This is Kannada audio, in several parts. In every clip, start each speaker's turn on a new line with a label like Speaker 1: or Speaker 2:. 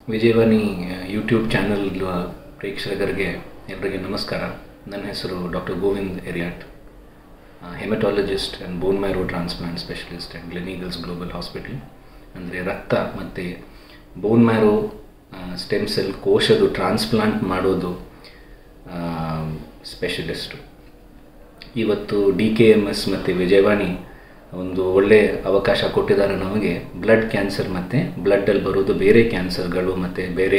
Speaker 1: ವಿಜಯವಾಣಿ ಯೂಟ್ಯೂಬ್ ಚಾನಲ್ ಪ್ರೇಕ್ಷಕರಿಗೆ ಎಲ್ಲರಿಗೆ ನಮಸ್ಕಾರ ನನ್ನ ಹೆಸರು doctor Govind Eriat haematologist and bone marrow transplant specialist and Gleneagles global hospital ಅಂದರೆ ರಕ್ತ ಮತ್ತು ಬೋನ್ ಮ್ಯಾರೋ ಸ್ಟೆಮ್ ಸೆಲ್ ಕೋಶದು ಟ್ರಾನ್ಸ್ಪ್ಲಾಂಟ್ ಮಾಡೋದು ಸ್ಪೆಷಲಿಸ್ಟು ಇವತ್ತು ಡಿ ಕೆ ಎಮ್ ಎಸ್ ಮತ್ತು ವಿಜಯವಾಣಿ ಒಂದು ಒಳ್ಳೆಯ ಅವಕಾಶ ಕೊಟ್ಟಿದ್ದಾರೆ ನಮಗೆ ಬ್ಲಡ್ ಕ್ಯಾನ್ಸರ್ ಮತ್ತು ಬ್ಲಡ್ಡಲ್ಲಿ ಬರೋದು ಬೇರೆ ಕ್ಯಾನ್ಸರ್ಗಳು ಮತ್ತು ಬೇರೆ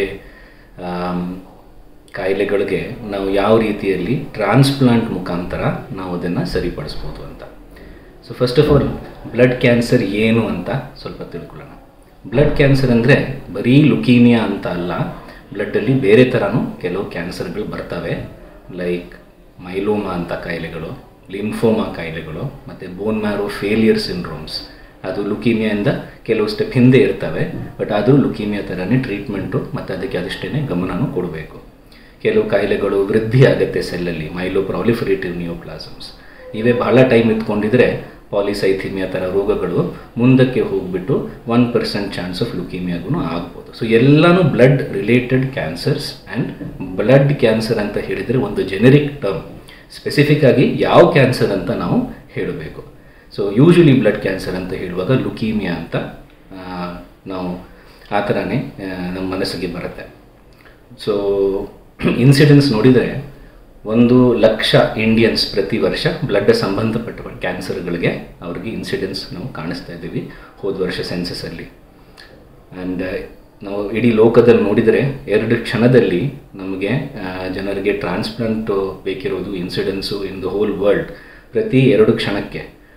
Speaker 1: ಕಾಯಿಲೆಗಳಿಗೆ ನಾವು ಯಾವ ರೀತಿಯಲ್ಲಿ ಟ್ರಾನ್ಸ್ಪ್ಲಾಂಟ್ ಮುಖಾಂತರ ನಾವು ಅದನ್ನು ಸರಿಪಡಿಸ್ಬೋದು ಅಂತ so first of all blood cancer ಏನು ಅಂತ ಸ್ವಲ್ಪ ತಿಳ್ಕೊಳ್ಳೋಣ ಬ್ಲಡ್ ಕ್ಯಾನ್ಸರ್ ಅಂದರೆ ಬರೀ ಲುಕೀಮಿಯಾ ಅಂತ ಅಲ್ಲ ಬ್ಲಡ್ಡಲ್ಲಿ ಬೇರೆ ಥರನೂ ಕೆಲವು ಕ್ಯಾನ್ಸರ್ಗಳು ಬರ್ತವೆ ಲೈಕ್ ಮೈಲೋಮಾ ಅಂತ ಕಾಯಿಲೆಗಳು ಲಿಂಫೋಮಾ ಕಾಯಿಲೆಗಳು ಮತ್ತು ಬೋನ್ ಮ್ಯಾರೋ ಫೇಲಿಯರ್ ಸಿಂಡ್ರೋಮ್ಸ್ ಅದು ಲುಕೀಮಿಯಾಯಿಂದ ಕೆಲವು ಸ್ಟೆಪ್ ಹಿಂದೆ ಇರ್ತವೆ ಬಟ್ ಆದರೂ ಲುಕೀಮಿಯಾ ಥರನೇ ಟ್ರೀಟ್ಮೆಂಟು ಮತ್ತು ಅದಕ್ಕೆ ಅದಷ್ಟೇ ಗಮನನೂ ಕೊಡಬೇಕು ಕೆಲವು ಕಾಯಿಲೆಗಳು ವೃದ್ಧಿ ಆಗುತ್ತೆ ಸೆಲ್ಲಲ್ಲಿ ಮೈಲೋ ಪ್ರಾಲಿಫರೇಟಿವ್ ನಿಯೋಪ್ಲಾಸಮ್ಸ್ ಇವೇ ಬಹಳ ಟೈಮ್ ಇಟ್ಕೊಂಡಿದ್ರೆ ಪಾಲಿಸೈಥಿಮಿಯಾ ಥರ ರೋಗಗಳು ಮುಂದಕ್ಕೆ ಹೋಗ್ಬಿಟ್ಟು ಒನ್ ಪರ್ಸೆಂಟ್ ಚಾನ್ಸ್ ಆಫ್ ಲುಕೀಮಿಯಾಗೂ ಆಗ್ಬೋದು ಸೊ ಎಲ್ಲನೂ blood related cancers and blood cancer ಅಂತ ಹೇಳಿದರೆ ಒಂದು ಜೆನೆರಿಕ್ ಟರ್ಮ್ ಸ್ಪೆಸಿಫಿಕ್ ಆಗಿ ಯಾವ ಕ್ಯಾನ್ಸರ್ ಅಂತ ನಾವು ಹೇಳಬೇಕು ಸೊ ಯೂಶಲಿ ಬ್ಲಡ್ ಕ್ಯಾನ್ಸರ್ ಅಂತ ಹೇಳುವಾಗ ಲುಕೀಮಿಯಾ ಅಂತ ನಾವು ಆ ಥರನೇ ನಮ್ಮ ಮನಸ್ಸಿಗೆ ಬರುತ್ತೆ ಸೊ ಇನ್ಸಿಡೆನ್ಸ್ ನೋಡಿದರೆ ಒಂದು ಲಕ್ಷ ಇಂಡಿಯನ್ಸ್ ಪ್ರತಿ ವರ್ಷ ಬ್ಲಡ್ ಸಂಬಂಧಪಟ್ಟ ಕ್ಯಾನ್ಸರ್ಗಳಿಗೆ ಅವ್ರಿಗೆ ಇನ್ಸಿಡೆನ್ಸ್ ನಾವು ಕಾಣಿಸ್ತಾ ಇದ್ದೀವಿ ಹೋದ ವರ್ಷ ಸೆನ್ಸಸಲ್ಲಿ ಆ್ಯಂಡ್ ನಾವು ಇಡೀ ಲೋಕದಲ್ಲಿ ನೋಡಿದರೆ ಎರಡು ಕ್ಷಣದಲ್ಲಿ ನಮಗೆ ಜನರಿಗೆ ಟ್ರಾನ್ಸ್ಪ್ಲಾಂಟು ಬೇಕಿರೋದು incidence in the whole world ಪ್ರತಿ ಎರಡು ಕ್ಷಣಕ್ಕೆ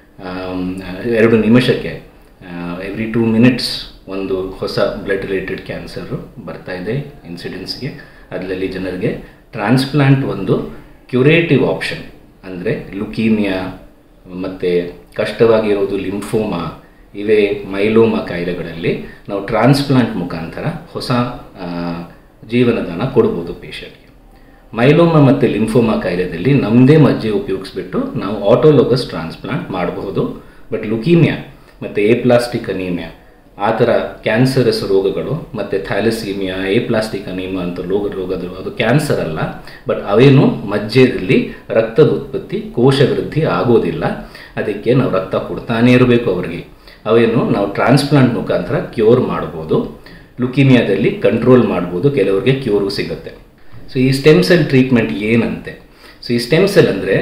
Speaker 1: ಎರಡು ನಿಮಿಷಕ್ಕೆ ಎವ್ರಿ ಟೂ ಮಿನಿಟ್ಸ್ ಒಂದು ಹೊಸ ಬ್ಲಡ್ ರಿಲೇಟೆಡ್ ಕ್ಯಾನ್ಸರು ಬರ್ತಾ ಇದೆ ಇನ್ಸಿಡೆನ್ಸ್ಗೆ ಅದರಲ್ಲಿ ಜನರಿಗೆ ಟ್ರಾನ್ಸ್ಪ್ಲಾಂಟ್ ಒಂದು ಕ್ಯುರೇಟಿವ್ ಆಪ್ಷನ್ ಅಂದರೆ ಲುಕೀಮಿಯಾ ಮತ್ತು ಕಷ್ಟವಾಗಿರೋದು ಲಿಂಫೋಮಾ ಇವೇ ಮೈಲೋಮಾ ಕಾಯಿಲೆಗಳಲ್ಲಿ ನಾವು ಟ್ರಾನ್ಸ್ಪ್ಲಾಂಟ್ ಮುಖಾಂತರ ಹೊಸ ಜೀವನದಾನ ಕೊಡ್ಬೋದು ಪೇಷಂಟ್ಗೆ ಮೈಲೋಮಾ ಮತ್ತು ಲಿಂಫೋಮಾ ಕಾಯಿಲೆದಲ್ಲಿ ನಮ್ಮದೇ ಮಜ್ಜೆ ಉಪಯೋಗಿಸ್ಬಿಟ್ಟು ನಾವು ಆಟೋಲೋಗಸ್ ಟ್ರಾನ್ಸ್ಪ್ಲಾಂಟ್ ಮಾಡಬಹುದು ಬಟ್ ಲುಕೀಮಿಯಾ ಮತ್ತು ಎ ಪ್ಲಾಸ್ಟಿಕ್ ಅನೀಮಿಯಾ ಆ ಥರ ಕ್ಯಾನ್ಸರಸ್ ರೋಗಗಳು ಮತ್ತು ಥ್ಯಾಲಸೀಮಿಯಾ ಎ ಪ್ಲಾಸ್ಟಿಕ್ ಅನೀಮಿಯಾ ಅಂತ ರೋಗ ರೋಗಗಳು ಅದು ಕ್ಯಾನ್ಸರ್ ಅಲ್ಲ ಬಟ್ ಅವೇನು ಮಜ್ಜೆಯಲ್ಲಿ ರಕ್ತದ ಉತ್ಪತ್ತಿ ಕೋಶ ವೃದ್ಧಿ ಆಗೋದಿಲ್ಲ ಅದಕ್ಕೆ ನಾವು ರಕ್ತ ಕೊಡ್ತಾನೇ ಇರಬೇಕು ಅವರಿಗೆ ಅವೇನು ನಾವು ಟ್ರಾನ್ಸ್ಪ್ಲಾಂಟ್ ಮುಖಾಂತರ ಕ್ಯೂರ್ ಮಾಡ್ಬೋದು ಲುಕೀಮಿಯಾದಲ್ಲಿ ಕಂಟ್ರೋಲ್ ಮಾಡ್ಬೋದು ಕೆಲವರಿಗೆ ಕ್ಯೂರು ಸಿಗುತ್ತೆ ಸೊ ಈ ಸ್ಟೆಮ್ ಸೆಲ್ ಟ್ರೀಟ್ಮೆಂಟ್ ಏನಂತೆ ಸೊ ಈ ಸ್ಟೆಮ್ ಸೆಲ್ ಅಂದರೆ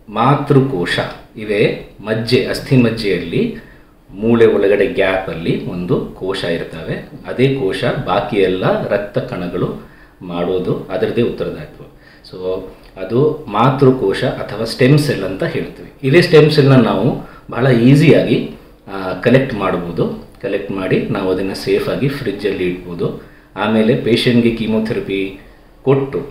Speaker 1: ಮಾತೃಕೋಶ ಇವೇ ಮಜ್ಜೆ ಅಸ್ಥಿ ಮಜ್ಜೆಯಲ್ಲಿ ಮೂಳೆ ಒಳಗಡೆ ಗ್ಯಾಪಲ್ಲಿ ಒಂದು ಕೋಶ ಇರ್ತವೆ ಅದೇ ಕೋಶ ಬಾಕಿ ಎಲ್ಲ ರಕ್ತ ಕಣಗಳು ಮಾಡೋದು ಅದರದೇ ಉತ್ತರದಾಯಿತು ಸೊ ಅದು ಮಾತೃಕೋಶ ಅಥವಾ ಸ್ಟೆಮ್ ಸೆಲ್ ಅಂತ ಹೇಳ್ತೀವಿ ಇದೇ ಸ್ಟೆಮ್ ಸೆಲ್ನ ನಾವು ಬಹಳ ಈಸಿಯಾಗಿ ಕಲೆಕ್ಟ್ ಮಾಡ್ಬೋದು ಕಲೆಕ್ಟ್ ಮಾಡಿ ನಾವು ಅದನ್ನು ಸೇಫಾಗಿ ಫ್ರಿಜ್ಜಲ್ಲಿ ಇಡ್ಬೋದು ಆಮೇಲೆ ಪೇಷಂಟ್ಗೆ ಕೀಮೋಥೆರಪಿ ಕೊಟ್ಟು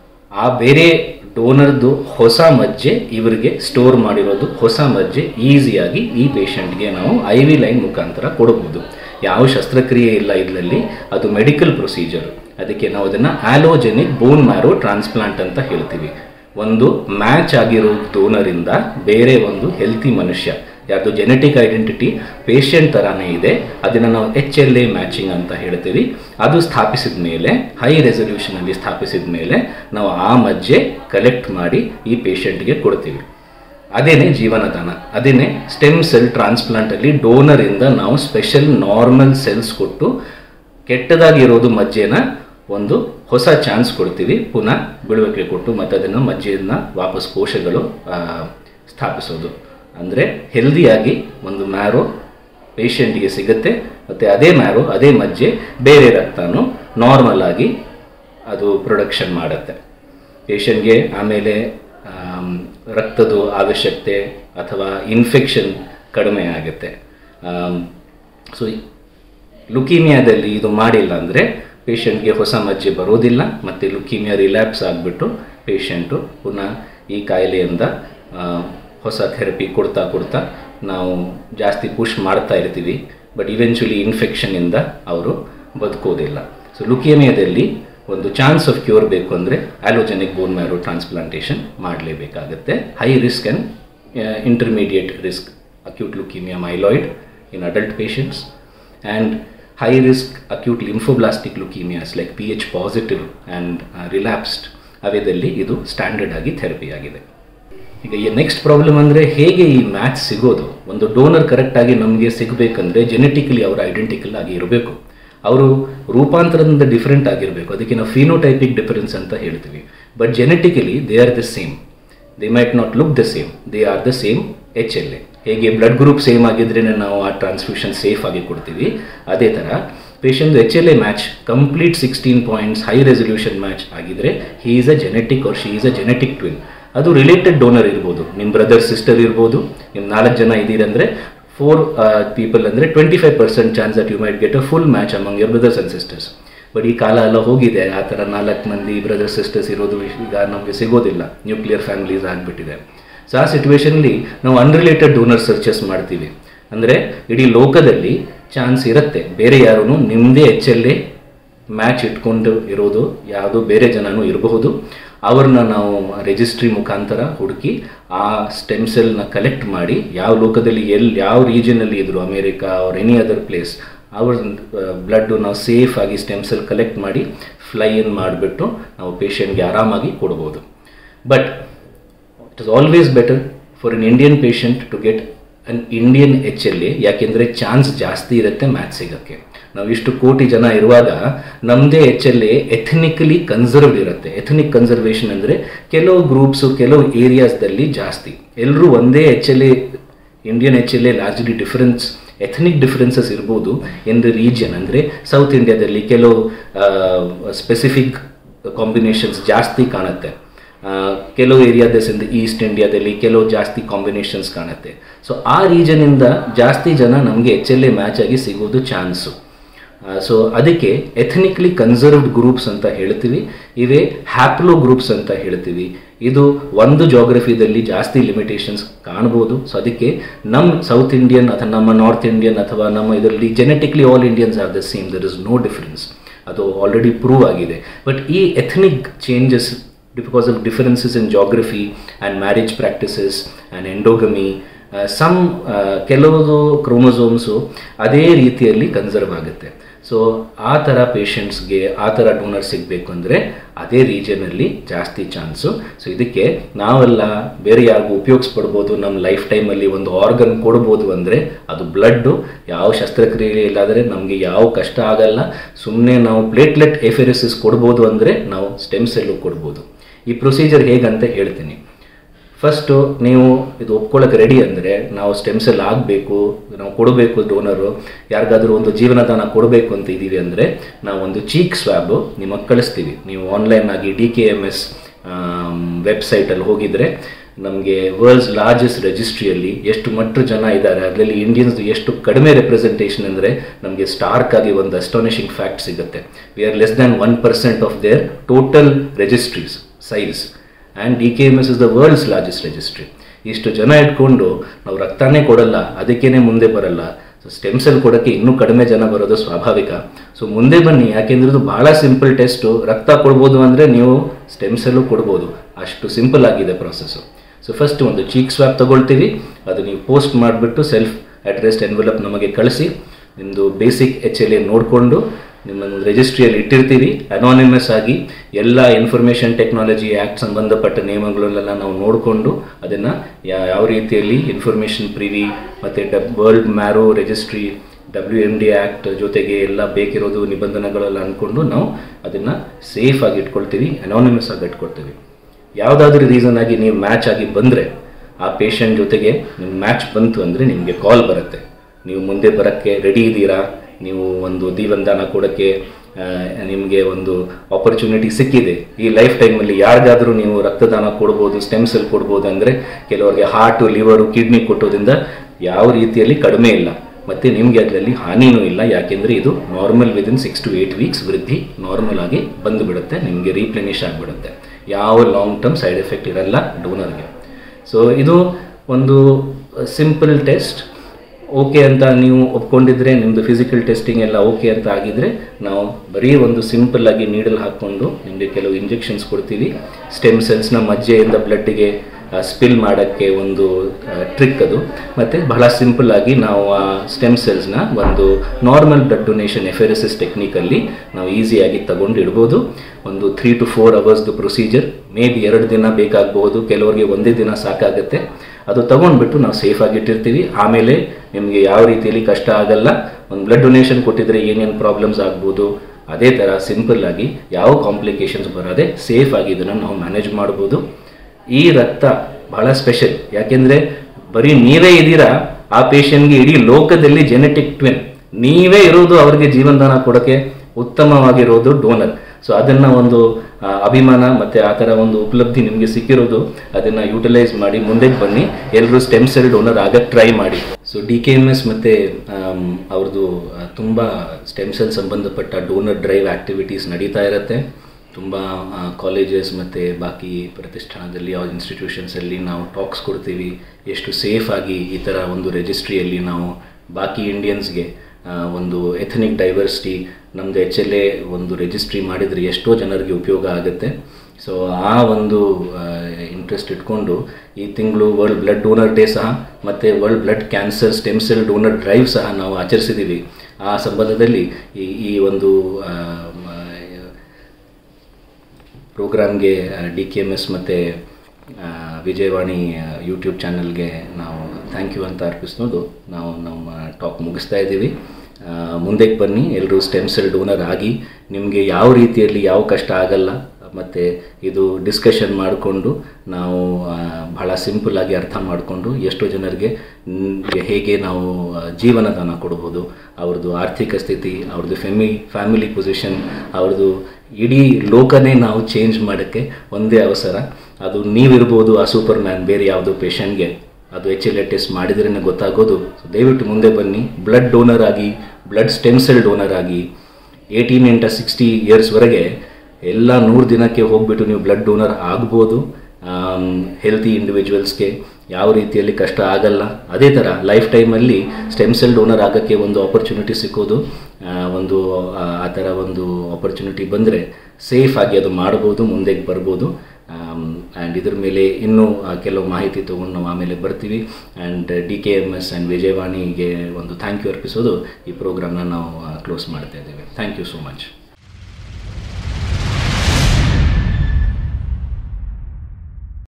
Speaker 1: ಆ ಬೇರೆ ಡೋನರ್ದು ಹೊಸ ಮಜ್ಜೆ ಇವರಿಗೆ ಸ್ಟೋರ್ ಮಾಡಿರೋದು ಹೊಸ ಮಜ್ಜೆ ಈಸಿಯಾಗಿ ಈ ಪೇಷಂಟ್ಗೆ ನಾವು ಐ ವಿ ಲೈನ್ ಮುಖಾಂತರ ಕೊಡಬಹುದು ಯಾವ ಶಸ್ತ್ರಕ್ರಿಯೆ ಇಲ್ಲ ಇದರಲ್ಲಿ ಅದು ಮೆಡಿಕಲ್ ಪ್ರೊಸೀಜರ್ ಅದಕ್ಕೆ ನಾವು ಅದನ್ನು ಆಲೋಜೆನಿಕ್ ಬೋನ್ ಮ್ಯಾರೋ ಟ್ರಾನ್ಸ್ಪ್ಲಾಂಟ್ ಅಂತ ಹೇಳ್ತೀವಿ ಒಂದು ಮ್ಯಾಚ್ ಆಗಿರೋ ಡೋನರಿಂದ ಬೇರೆ ಒಂದು ಹೆಲ್ತಿ ಮನುಷ್ಯ ಯಾರ್ದು ಜೆನೆಟಿಕ್ ಐಡೆಂಟಿಟಿ ಪೇಷಂಟ್ ಥರನೇ ಇದೆ ಅದನ್ನು ನಾವು ಎಚ್ ಎಲ್ ಎ ಮ್ಯಾಚಿಂಗ್ ಅಂತ ಹೇಳ್ತೀವಿ ಅದು ಸ್ಥಾಪಿಸಿದ ಮೇಲೆ ಹೈ ರೆಸೊಲ್ಯೂಷನಲ್ಲಿ ಸ್ಥಾಪಿಸಿದ ಮೇಲೆ ನಾವು ಆ ಮಜ್ಜೆ ಕಲೆಕ್ಟ್ ಮಾಡಿ ಈ ಪೇಷಂಟ್ಗೆ ಕೊಡ್ತೀವಿ ಅದೇನೇ ಜೀವನದಾನ ಅದೇನೇ ಸ್ಟೆಮ್ ಸೆಲ್ ಟ್ರಾನ್ಸ್ಪ್ಲಾಂಟಲ್ಲಿ ಡೋನರಿಂದ ನಾವು ಸ್ಪೆಷಲ್ ನಾರ್ಮಲ್ ಸೆಲ್ಸ್ ಕೊಟ್ಟು ಕೆಟ್ಟದಾಗಿರೋದು ಮಜ್ಜೆನ ಒಂದು ಹೊಸ ಚಾನ್ಸ್ ಕೊಡ್ತೀವಿ ಪುನಃ ಬಿಳುವಿಕೆ ಕೊಟ್ಟು ಮತ್ತು ಅದನ್ನು ಮಜ್ಜೆಯನ್ನು ವಾಪಸ್ ಕೋಶಗಳು ಸ್ಥಾಪಿಸೋದು ಅಂದರೆ ಹೆಲ್ದಿಯಾಗಿ ಒಂದು ಮ್ಯಾರೋ ಪೇಷಂಟ್ಗೆ ಸಿಗುತ್ತೆ ಮತ್ತು ಅದೇ ಮ್ಯಾರೋ ಅದೇ ಮಜ್ಜೆ ಬೇರೆ ರಕ್ತನೂ ನಾರ್ಮಲ್ ಆಗಿ ಅದು ಪ್ರೊಡಕ್ಷನ್ ಮಾಡುತ್ತೆ ಪೇಷಂಟ್ಗೆ ಆಮೇಲೆ ರಕ್ತದ ಅವಶ್ಯಕತೆ ಅಥವಾ ಇನ್ಫೆಕ್ಷನ್ ಕಡಿಮೆ ಆಗುತ್ತೆ ಸೊ ಲುಕೀಮಿಯಾದಲ್ಲಿ ಇದು ಮಾಡಿಲ್ಲ ಅಂದರೆ ಪೇಷಂಟ್ಗೆ ಹೊಸ ಮಜ್ಜೆ ಬರೋದಿಲ್ಲ ಮತ್ತು ಲುಕೀಮಿಯಾ ರಿಲ್ಯಾಪ್ಸ್ ಆಗಿಬಿಟ್ಟು ಪೇಷಂಟು ಪುನಃ ಈ ಕಾಯಿಲೆಯಿಂದ ಹೊಸ ಥೆರಪಿ ಕೊಡ್ತಾ ಕೊಡ್ತಾ ನಾವು ಜಾಸ್ತಿ ಪುಷ್ ಮಾಡ್ತಾ ಇರ್ತೀವಿ ಬಟ್ ಇವೆನ್ಚುಲಿ ಇನ್ಫೆಕ್ಷನಿಂದ ಅವರು ಬದುಕೋದಿಲ್ಲ ಸೊ ಲುಕೇಮಿಯಾದಲ್ಲಿ ಒಂದು ಚಾನ್ಸ್ ಆಫ್ ಕ್ಯೂರ್ ಬೇಕು ಅಂದರೆ ಆಲೋಜೆನಿಕ್ ಬೋನ್ ಮ್ಯಾರೋ ಟ್ರಾನ್ಸ್ಪ್ಲಾಂಟೇಷನ್ ಮಾಡಲೇಬೇಕಾಗುತ್ತೆ high risk and intermediate risk acute leukaemia myeloid in adult patients and high risk acute lymphoblastic leukemias like pH positive and uh, relapsed ಅವೆದಲ್ಲಿ ಇದು ಸ್ಟ್ಯಾಂಡರ್ಡ್ ಆಗಿ ಥೆರಪಿ ಆಗಿದೆ ಈಗ ನೆಕ್ಸ್ಟ್ ಪ್ರಾಬ್ಲಮ್ ಅಂದರೆ ಹೇಗೆ ಈ ಮ್ಯಾಚ್ ಸಿಗೋದು ಒಂದು ಡೋನರ್ ಕರೆಕ್ಟಾಗಿ ನಮಗೆ ಸಿಗಬೇಕಂದ್ರೆ ಜೆನೆಟಿಕಲಿ ಅವರು ಐಡೆಂಟಿಕಲ್ ಆಗಿ ಇರಬೇಕು ಅವರು ರೂಪಾಂತರದಿಂದ ಡಿಫ್ರೆಂಟ್ ಆಗಿರಬೇಕು ಅದಕ್ಕೆ ನಾವು ಫಿನೋಟೈಪಿಕ್ ಡಿಫರೆನ್ಸ್ ಅಂತ ಹೇಳ್ತೀವಿ but genetically they are the same they might not look the same they are the same H L A ಹೇಗೆ ಬ್ಲಡ್ ಗ್ರೂಪ್ ಸೇಮ್ ಆಗಿದ್ರೇ ನಾವು ಆ ಟ್ರಾನ್ಸ್ಫ್ಯೂಷನ್ ಸೇಫ್ ಆಗಿ ಕೊಡ್ತೀವಿ ಅದೇ ಥರ patient H L A match complete sixteen points high resolution match ಆಗಿದ್ರೆ he is a genetic or she is a genetic twin ಅದು ರಿಲೇಟೆಡ್ ಡೋನರ್ ಇರ್ಬೋದು ನಿಮ್ಮ ಬ್ರದರ್ ಸಿಸ್ಟರ್ ಇರ್ಬೋದು ನಿಮ್ಮ ನಾಲ್ಕು ಜನ ಇದ್ದೀರಂದರೆ ಫೋರ್ ಪೀಪಲ್ ಅಂದರೆ twenty five percent chance that you might get a full match among your brothers and sisters but ಈ ಕಾಲ ಎಲ್ಲ ಹೋಗಿದೆ ಆ ಥರ ನಾಲ್ಕು ಮಂದಿ ಬ್ರದರ್ಸ್ ಸಿಸ್ಟರ್ಸ್ ಇರೋದು ಈಗ ನಮಗೆ ಸಿಗೋದಿಲ್ಲ ನ್ಯೂಕ್ಲಿಯರ್ ಫ್ಯಾಮಿಲೀಸ್ ಆಗಿಬಿಟ್ಟಿದೆ ಸೊ ಆ ಸಿಚುವೇಶನ್ಲಿ ನಾವು ಅನ್ರಿಲೇಟೆಡ್ ಡೋನರ್ ಸರ್ಚಸ್ ಮಾಡ್ತೀವಿ ಅಂದರೆ ಇಡೀ ಲೋಕದಲ್ಲಿ ಚಾನ್ಸ್ ಇರುತ್ತೆ ಬೇರೆ ಯಾರೂ ನಿಮ್ಮದೇ ಎಚ್ ಎಲ್ ಎ ಮ್ಯಾಚ್ ಇಟ್ಕೊಂಡು ಇರೋದು ಯಾವುದೋ ಬೇರೆ ಜನನೂ ಇರಬಹುದು ಅವ್ರನ್ನ ನಾವು ರಿಜಿಸ್ಟ್ರಿ ಮುಖಾಂತರ ಹುಡುಕಿ ಆ ಸ್ಟೆಮ್ ಸೆಲ್ನ ಕಲೆಕ್ಟ್ ಮಾಡಿ ಯಾವ ಲೋಕದಲ್ಲಿ ಎಲ್ಲಿ ಯಾವ ರೀಜನಲ್ಲಿ ಇದ್ರು ಅಮೇರಿಕಾ ಅವ್ರ ಎನಿ ಅದರ್ ಪ್ಲೇಸ್ ಅವ್ರ ಬ್ಲಡ್ಡು ನಾವು ಸೇಫ್ ಆಗಿ ಸ್ಟೆಮ್ ಸೆಲ್ ಕಲೆಕ್ಟ್ ಮಾಡಿ ಫ್ಲೈ ಇನ್ ಮಾಡಿಬಿಟ್ಟು ನಾವು ಪೇಷಂಟ್ಗೆ ಆರಾಮಾಗಿ ಕೊಡ್ಬೋದು but it is always better for an Indian patient to get an Indian H L A ಯಾಕೆಂದರೆ ಚಾನ್ಸ್ ಜಾಸ್ತಿ ಇರುತ್ತೆ ಮ್ಯಾಚ್ ಸಿಗೋಕ್ಕೆ ನಾವು ಇಷ್ಟು ಕೋಟಿ ಜನ ಇರುವಾಗ ನಮ್ಮದೇ H L A ethnically conserved ಇರುತ್ತೆ ಎಥನಿಕ್ ಕನ್ಸರ್ವೇಷನ್ ಅಂದರೆ ಕೆಲವು ಗ್ರೂಪ್ಸು ಕೆಲವು ಏರಿಯಾಸ್ದಲ್ಲಿ ಜಾಸ್ತಿ ಎಲ್ಲರೂ ಒಂದೇ H L A Indian H L A largely difference ethnic differences ಇರ್ಬೋದು ಇನ್ ದ ರೀಜನ್ ಅಂದರೆ ಸೌತ್ ಇಂಡಿಯಾದಲ್ಲಿ ಕೆಲವು ಸ್ಪೆಸಿಫಿಕ್ ಕಾಂಬಿನೇಷನ್ಸ್ ಜಾಸ್ತಿ ಕಾಣುತ್ತೆ ಕೆಲವು ಏರಿಯಾದ ಈಸ್ಟ್ ಇಂಡಿಯಾದಲ್ಲಿ ಕೆಲವು ಜಾಸ್ತಿ ಕಾಂಬಿನೇಷನ್ಸ್ ಕಾಣುತ್ತೆ ಸೊ ಆ ರೀಜನಿಂದ ಜಾಸ್ತಿ ಜನ ನಮಗೆ ಎಚ್ ಎಲ್ ಎ ಮ್ಯಾಚ್ ಆಗಿ ಸಿಗೋದು ಚಾನ್ಸು ಸೊ ಅದಕ್ಕೆ ಎಥನಿಕ್ಲಿ ಕನ್ಸರ್ವ್ಡ್ ಗ್ರೂಪ್ಸ್ ಅಂತ ಹೇಳ್ತೀವಿ ಇವೇ ಹ್ಯಾಪ್ಲೋ ಗ್ರೂಪ್ಸ್ ಅಂತ ಹೇಳ್ತೀವಿ ಇದು ಒಂದು ಜಾಗ್ರಫಿದಲ್ಲಿ ಜಾಸ್ತಿ ಲಿಮಿಟೇಷನ್ಸ್ ಕಾಣ್ಬೋದು ಸೊ ಅದಕ್ಕೆ ನಮ್ಮ ಸೌತ್ ಇಂಡಿಯನ್ ಅಥವಾ ನಮ್ಮ ನಾರ್ತ್ ಇಂಡಿಯನ್ ಅಥವಾ ನಮ್ಮ ಇದರಲ್ಲಿ genetically all Indians are the same there is no difference ಅದು ಆಲ್ರೆಡಿ ಪ್ರೂವ್ ಆಗಿದೆ ಬಟ್ ಈ ethnic changes because of differences in geography and marriage practices and endogamy some ಕೆಲವು ಕ್ರೋಮೋಸೋಮ್ಸು ಅದೇ ರೀತಿಯಲ್ಲಿ ಕನ್ಸರ್ವ್ ಆಗುತ್ತೆ ಸೊ ಆ ಥರ ಪೇಷಂಟ್ಸ್ಗೆ ಆ ಥರ ಡೋನರ್ ಸಿಗಬೇಕು ಅಂದರೆ ಅದೇ ರೀಜನಲ್ಲಿ ಜಾಸ್ತಿ ಚಾನ್ಸು ಸೊ ಇದಕ್ಕೆ ನಾವೆಲ್ಲ ಬೇರೆ ಯಾರಿಗೂ ಉಪಯೋಗಿಸ್ಪಡ್ಬೋದು ನಮ್ಮ ಲೈಫ್ ಟೈಮಲ್ಲಿ ಒಂದು ಆರ್ಗನ್ ಕೊಡ್ಬೋದು ಅಂದರೆ ಅದು ಬ್ಲಡ್ಡು ಯಾವ ಶಸ್ತ್ರಕ್ರಿಯೆ ಇಲ್ಲಾದರೆ ನಮಗೆ ಯಾವ ಕಷ್ಟ ಆಗಲ್ಲ ಸುಮ್ಮನೆ ನಾವು ಪ್ಲೇಟ್ಲೆಟ್ ಎಫೆರಿಸಿಸ್ ಕೊಡ್ಬೋದು ಅಂದರೆ ನಾವು ಸ್ಟೆಮ್ ಸೆಲ್ಲು ಕೊಡ್ಬೋದು ಈ ಪ್ರೊಸೀಜರ್ ಹೇಗಂತ ಹೇಳ್ತೀನಿ ಫಸ್ಟು ನೀವು ಇದು ಒಪ್ಕೊಳ್ಳೋಕೆ ರೆಡಿ ಅಂದರೆ ನಾವು ಸ್ಟೆಮ್ ಸೆಲ್ ಆಗಬೇಕು ನಾವು ಕೊಡಬೇಕು ಡೋನರು ಯಾರಿಗಾದ್ರೂ ಒಂದು ಜೀವನದಾನ ಕೊಡಬೇಕು ಅಂತ ಇದ್ದೀವಿ ಅಂದರೆ ನಾವು ಒಂದು ಚೀಕ್ ಸ್ವ್ಯಾಬು ನಿಮಗೆ ಕಳಿಸ್ತೀವಿ ನೀವು ಆನ್ಲೈನ್ ಆಗಿ ಡಿ ಕೆ ಎಮ್ ಎಸ್ ವೆಬ್ಸೈಟಲ್ಲಿ ಹೋಗಿದರೆ ನಮಗೆ ವರ್ಲ್ಡ್ಸ್ ಲಾರ್ಜೆಸ್ಟ್ ರಿಜಿಸ್ಟ್ರಿಯಲ್ಲಿ ಎಷ್ಟು ಮಟ್ಟ ಜನ ಇದ್ದಾರೆ ಅದರಲ್ಲಿ ಇಂಡಿಯನ್ಸ್ ಎಷ್ಟು ಕಡಿಮೆ ರೆಪ್ರೆಸೆಂಟೇಷನ್ ಅಂದರೆ ನಮಗೆ ಸ್ಟಾರ್ಕ್ ಆಗಿ ಒಂದು ಅಸ್ಟಾನಿಷಿಂಗ್ ಫ್ಯಾಕ್ಟ್ ಸಿಗುತ್ತೆ we are less than one percent of their total registries size and D K M S is the world's largest registry ಇಷ್ಟು ಜನ ಇಟ್ಕೊಂಡು ನಾವು ರಕ್ತನೇ ಕೊಡಲ್ಲ ಅದಕ್ಕೇನೆ ಮುಂದೆ ಬರಲ್ಲ ಸೊ ಸ್ಟೆಮ್ ಸೆಲ್ ಕೊಡೋಕ್ಕೆ ಇನ್ನೂ ಕಡಿಮೆ ಜನ ಬರೋದು ಸ್ವಾಭಾವಿಕ ಸೊ ಮುಂದೆ ಬನ್ನಿ ಯಾಕೆಂದ್ರೆ ಇದು ಭಾಳ ಸಿಂಪಲ್ ಟೆಸ್ಟು ರಕ್ತ ಕೊಡ್ಬೋದು ಅಂದರೆ ನೀವು ಸ್ಟೆಮ್ ಸೆಲ್ಲು ಕೊಡ್ಬೋದು ಅಷ್ಟು ಸಿಂಪಲ್ ಆಗಿದೆ ಪ್ರೊಸೆಸ್ಸು ಸೊ ಫಸ್ಟ್ ಒಂದು ಚೀಕ್ ಸ್ವಾಪ್ ತಗೊಳ್ತೀವಿ ಅದು ನೀವು ಪೋಸ್ಟ್ ಮಾಡಿಬಿಟ್ಟು ಸೆಲ್ಫ್ ಅಡ್ರೆಸ್ಡ್ ಎನ್ವೆಲಪ್ ನಮಗೆ ಕಳಿಸಿ ನಿಮ್ಮದು ಬೇಸಿಕ್ ಎಚ್ ಎಲ್ ಎ ನೋಡಿಕೊಂಡು ನಿಮ್ಮನ್ನು ರಿಜಿಸ್ಟ್ರಿಯಲ್ಲಿ ಇಟ್ಟಿರ್ತೀವಿ ಅನಾನಿಮಸ್ ಆಗಿ ಎಲ್ಲ ಇನ್ಫಾರ್ಮೇಷನ್ ಟೆಕ್ನಾಲಜಿ ಆ್ಯಕ್ಟ್ ಸಂಬಂಧಪಟ್ಟ ನಿಯಮಗಳನ್ನೆಲ್ಲ ನಾವು ನೋಡಿಕೊಂಡು ಅದನ್ನು ಯಾವ ರೀತಿಯಲ್ಲಿ ಇನ್ಫಾರ್ಮೇಷನ್ ಪ್ರಿವಿ ಮತ್ತು ಡಬ್ world marrow registry W M D act ಜೊತೆಗೆ ಎಲ್ಲ ಬೇಕಿರೋದು ನಿಬಂಧನೆಗಳೆಲ್ಲ ಅಂದ್ಕೊಂಡು ನಾವು ಅದನ್ನು ಸೇಫ್ ಆಗಿ ಇಟ್ಕೊಳ್ತೀವಿ ಅನಾನಿಮಸ್ ಆಗಿ ಇಟ್ಕೊಳ್ತೀವಿ ಯಾವುದಾದ್ರೂ ರೀಸನ್ ಆಗಿ ನೀವು ಮ್ಯಾಚ್ ಆಗಿ ಬಂದರೆ ಆ ಪೇಷಂಟ್ ಜೊತೆಗೆ ನಿಮ್ಮ ಮ್ಯಾಚ್ ಬಂತು ಅಂದರೆ ನಿಮಗೆ ಕಾಲ್ ಬರುತ್ತೆ ನೀವು ಮುಂದೆ ಬರೋಕ್ಕೆ ರೆಡಿ ಇದ್ದೀರಾ ನೀವು ಒಂದು ದೀವಂದಾನ ಕೊಡೋಕ್ಕೆ ನಿಮಗೆ ಒಂದು ಆಪರ್ಚುನಿಟಿ ಸಿಕ್ಕಿದೆ ಈ ಲೈಫ್ ಟೈಮಲ್ಲಿ ಯಾರಿಗಾದರೂ ನೀವು ರಕ್ತದಾನ ಕೊಡ್ಬೋದು ಸ್ಟೆಮ್ ಸೆಲ್ ಕೊಡ್ಬೋದು ಅಂದರೆ ಕೆಲವರಿಗೆ ಹಾರ್ಟು ಲಿವರು ಕಿಡ್ನಿ ಕೊಟ್ಟೋದ್ರಿಂದ ಯಾವ ರೀತಿಯಲ್ಲಿ ಕಡಿಮೆ ಇಲ್ಲ ಮತ್ತು ನಿಮಗೆ ಅದರಲ್ಲಿ ಹಾನಿನೂ ಇಲ್ಲ ಯಾಕೆಂದರೆ ಇದು normal within six to eight weeks ವೃದ್ಧಿ ನಾರ್ಮಲ್ ಆಗಿ ಬಂದು ಬಿಡುತ್ತೆ ನಿಮಗೆ ರೀಪ್ಲೆನಿಶ್ ಆಗಿಬಿಡುತ್ತೆ ಯಾವ ಲಾಂಗ್ ಟರ್ಮ್ ಸೈಡ್ ಎಫೆಕ್ಟ್ ಇರಲ್ಲ ಡೋನರ್ಗೆ ಸೊ ಇದು ಒಂದು ಸಿಂಪಲ್ ಟೆಸ್ಟ್ ಓಕೆ ಅಂತ ನೀವು ಒಪ್ಕೊಂಡಿದ್ರೆ ನಿಮ್ಮದು ಫಿಸಿಕಲ್ ಟೆಸ್ಟಿಂಗ್ ಎಲ್ಲ ಓಕೆ ಅಂತ ಆಗಿದ್ರೆ ನಾವು ಬರೀ ಒಂದು ಸಿಂಪಲ್ ಆಗಿ ನೀಡಲ್ ಹಾಕ್ಕೊಂಡು ನಿಮಗೆ ಕೆಲವು ಇಂಜೆಕ್ಷನ್ಸ್ ಕೊಡ್ತೀವಿ ಸ್ಟೆಮ್ ಸೆಲ್ಸ್ನ ಮಜ್ಜೆಯಿಂದ ಬ್ಲಡ್ಡಿಗೆ ಸ್ಪಿಲ್ ಮಾಡೋಕ್ಕೆ ಒಂದು ಟ್ರಿಕ್ ಅದು ಮತ್ತು ಬಹಳ ಸಿಂಪಲ್ ಆಗಿ ನಾವು ಆ ಸ್ಟೆಮ್ ಸೆಲ್ಸ್ನ ಒಂದು normal blood donation apheresis technically ನಾವು ಈಸಿಯಾಗಿ ತಗೊಂಡು ಇಡ್ಬೋದು ಒಂದು ತ್ರೀ ಟು ಫೋರ್ ಅವರ್ಸ್ದು ಪ್ರೊಸೀಜರ್ ಮೇ ಬಿ ಎರಡು ದಿನ ಬೇಕಾಗಬಹುದು ಕೆಲವರಿಗೆ ಒಂದೇ ದಿನ ಸಾಕಾಗುತ್ತೆ ಅದು ತಗೊಂಡ್ಬಿಟ್ಟು ನಾವು ಸೇಫಾಗಿ ಇಟ್ಟಿರ್ತೀವಿ ಆಮೇಲೆ ನಿಮಗೆ ಯಾವ ರೀತಿಯಲ್ಲಿ ಕಷ್ಟ ಆಗಲ್ಲ ಒಂದು ಬ್ಲಡ್ ಡೊನೇಷನ್ ಕೊಟ್ಟಿದ್ರೆ ಏನೇನು ಪ್ರಾಬ್ಲಮ್ಸ್ ಆಗ್ಬೋದು ಅದೇ ಥರ ಸಿಂಪಲ್ ಆಗಿ ಯಾವ ಕಾಂಪ್ಲಿಕೇಶನ್ಸ್ ಬರೋದೆ ಸೇಫ್ ಆಗಿ ಇದನ್ನು ನಾವು ಮ್ಯಾನೇಜ್ ಮಾಡ್ಬೋದು ಈ ರಕ್ತ ಬಹಳ ಸ್ಪೆಷಲ್ ಯಾಕೆಂದರೆ ಬರೀ ನೀವೇ ಇದ್ದೀರಾ ಆ ಪೇಷಂಟ್ಗೆ ಇಡೀ ಲೋಕದಲ್ಲಿ ಜೆನೆಟಿಕ್ ಟ್ವಿನ್ ನೀವೇ ಇರೋದು ಅವ್ರಿಗೆ ಜೀವನದಾನ ಕೊಡೋಕ್ಕೆ ಉತ್ತಮವಾಗಿರೋದು ಡೋನರ್ ಸೊ ಅದನ್ನು ಒಂದು ಆ, ಅಭಿಮಾನ ಮತ್ತು ಆ ಥರ ಒಂದು ಉಪಲಬ್ಧಿ ನಿಮಗೆ ಸಿಕ್ಕಿರೋದು ಅದನ್ನು ಯೂಟಿಲೈಸ್ ಮಾಡಿ ಮುಂದಕ್ಕೆ ಬನ್ನಿ ಎಲ್ಲರೂ ಸ್ಟೆಮ್ ಸೆಲ್ ಡೋನರ್ ಆಗಕ್ಕೆ ಟ್ರೈ ಮಾಡಿ so D K M S ಮತ್ತು ಅವ್ರದ್ದು ತುಂಬ ಸ್ಟೆಮ್ ಸೆಲ್ ಸಂಬಂಧಪಟ್ಟ ಡೋನರ್ ಡ್ರೈವ್ ಆ್ಯಕ್ಟಿವಿಟೀಸ್ ನಡೀತಾ ಇರುತ್ತೆ ತುಂಬ ಕಾಲೇಜಸ್ ಮತ್ತು ಬಾಕಿ ಪ್ರತಿಷ್ಠಾನದಲ್ಲಿ ಯಾವ ಇನ್ಸ್ಟಿಟ್ಯೂಷನ್ಸಲ್ಲಿ ನಾವು ಟಾಕ್ಸ್ ಕೊಡ್ತೀವಿ ಎಷ್ಟು ಸೇಫ್ ಆಗಿ ಈ ಥರ ಒಂದು ರಿಜಿಸ್ಟ್ರಿಯಲ್ಲಿ ನಾವು ಬಾಕಿ ಇಂಡಿಯನ್ಸ್ಗೆ ಆ, ಒಂದು ಎಥನಿಕ್ ಡೈವರ್ಸಿಟಿ ನಮ್ಮದು ಎಚ್ ಎಲ್ ಎ ಒಂದು ರಿಜಿಸ್ಟ್ರಿ ಮಾಡಿದರೆ ಎಷ್ಟೋ ಜನರಿಗೆ ಉಪಯೋಗ ಆಗುತ್ತೆ ಸೊ ಆ ಒಂದು ಇಂಟ್ರೆಸ್ಟ್ ಇಟ್ಕೊಂಡು ಈ ತಿಂಗಳು ವರ್ಲ್ಡ್ ಬ್ಲಡ್ ಡೋನರ್ ಡೇ ಸಹ ಮತ್ತು world blood cancer stem cell donor drive ಸಹ ನಾವು ಆಚರಿಸಿದ್ದೀವಿ ಆ ಸಂಬಂಧದಲ್ಲಿ ಈ ಈ ಒಂದು ಆ, ಮ- ಪ್ರೋಗ್ರಾಮ್ಗೆ ಡಿ ಕೆ ಎಮ್ ಎಸ್ ಮತ್ತು ವಿಜಯವಾಣಿ ಯೂಟ್ಯೂಬ್ ಚಾನಲ್ಗೆ ನಾವು ಥ್ಯಾಂಕ್ ಯು ಅಂತ ಅರ್ಪಿಸ್ಕೊಂಡು ನಾವು ನಮ್ಮ ಟಾಕ್ ಮುಗಿಸ್ತಾ ಇದ್ದೀವಿ ಮುಂದಕ್ಕೆ ಬನ್ನಿ ಎಲ್ಲರೂ ಸ್ಟೆಮ್ ಸೆಲ್ ಡೋನರ್ ಆಗಿ ನಿಮಗೆ ಯಾವ ರೀತಿಯಲ್ಲಿ ಯಾವ ಕಷ್ಟ ಆಗಲ್ಲ ಮತ್ತು ಇದು ಡಿಸ್ಕಷನ್ ಮಾಡಿಕೊಂಡು ನಾವು ಆ, ಬಹಳ ಸಿಂಪಲ್ ಆಗಿ ಅರ್ಥ ಮಾಡಿಕೊಂಡು ಎಷ್ಟೋ ಜನರಿಗೆ ನ್- ಹೇಗೆ ನಾವು ಆ, ಜೀವನದಾನ ಕೊಡ್ಬೋದು ಅವ್ರದ್ದು ಆರ್ಥಿಕ ಸ್ಥಿತಿ ಅವ್ರದ್ದು ಫೆಮಿ ಫ್ಯಾಮಿಲಿ ಪೊಸಿಷನ್ ಅವ್ರದ್ದು ಇಡೀ ಲೋಕನೇ ನಾವು ಚೇಂಜ್ ಮಾಡೋಕ್ಕೆ ಒಂದೇ ಅವಸರ ಅದು ನೀವಿರ್ಬೋದು ಆ ಸೂಪರ್ ಮ್ಯಾನ್ ಬೇರೆ ಯಾವುದೋ ಪೇಷಂಟ್ಗೆ ಅದು ಎಚ್ ಎಲ್ ಎ ಟೆಸ್ಟ್ ಮಾಡಿದ್ರೇ ಗೊತ್ತಾಗೋದು ಸೊ ದಯವಿಟ್ಟು ಮುಂದೆ ಬನ್ನಿ ಬ್ಲಡ್ ಡೋನರ್ ಆಗಿ ಬ್ಲಡ್ ಸ್ಟೆಮ್ ಸೆಲ್ ಡೋನರ್ ಆಗಿ ಏಯ್ಟೀನ್ ಇಂಟ ಸಿಕ್ಸ್ಟಿ ಇಯರ್ಸ್ವರೆಗೆ ಎಲ್ಲ ನೂರು ದಿನಕ್ಕೆ ಹೋಗ್ಬಿಟ್ಟು ನೀವು ಬ್ಲಡ್ ಡೋನರ್ ಆಗ್ಬೋದು ಹೆಲ್ತಿ ಇಂಡಿವಿಜುವಲ್ಸ್ಗೆ ಯಾವ ರೀತಿಯಲ್ಲಿ ಕಷ್ಟ ಆಗಲ್ಲ ಅದೇ ಥರ ಲೈಫ್ ಟೈಮಲ್ಲಿ ಸ್ಟೆಮ್ ಸೆಲ್ ಡೋನರ್ ಆಗೋಕ್ಕೆ ಒಂದು ಆಪರ್ಚುನಿಟಿ ಸಿಕ್ಕೋದು ಆ, ಒಂದು ಆ ಆ ಥರ ಒಂದು ಆಪರ್ಚುನಿಟಿ ಬಂದರೆ ಸೇಫ್ ಆಗಿ ಅದು ಮಾಡ್ಬೋದು ಮುಂದೆ ಬರ್ಬೋದು ಆ್ಯಂಡ್ ಇದ್ರ ಮೇಲೆ ಇನ್ನೂ ಆ, ಕೆಲವು ಮಾಹಿತಿ ತೊಗೊಂಡು ನಾವು ಆಮೇಲೆ ಬರ್ತೀವಿ and D K M S and ವಿಜಯವಾಣಿಗೆ ಒಂದು ಥ್ಯಾಂಕ್ ಯು ಅರ್ಪಿಸೋದು ಈ ಪ್ರೋಗ್ರಾಮ್ನ ನಾವು ಕ್ಲೋಸ್ ಮಾಡ್ತಾ ಇದ್ದೇವೆ ಥ್ಯಾಂಕ್ ಯು ಸೋ ಮಚ್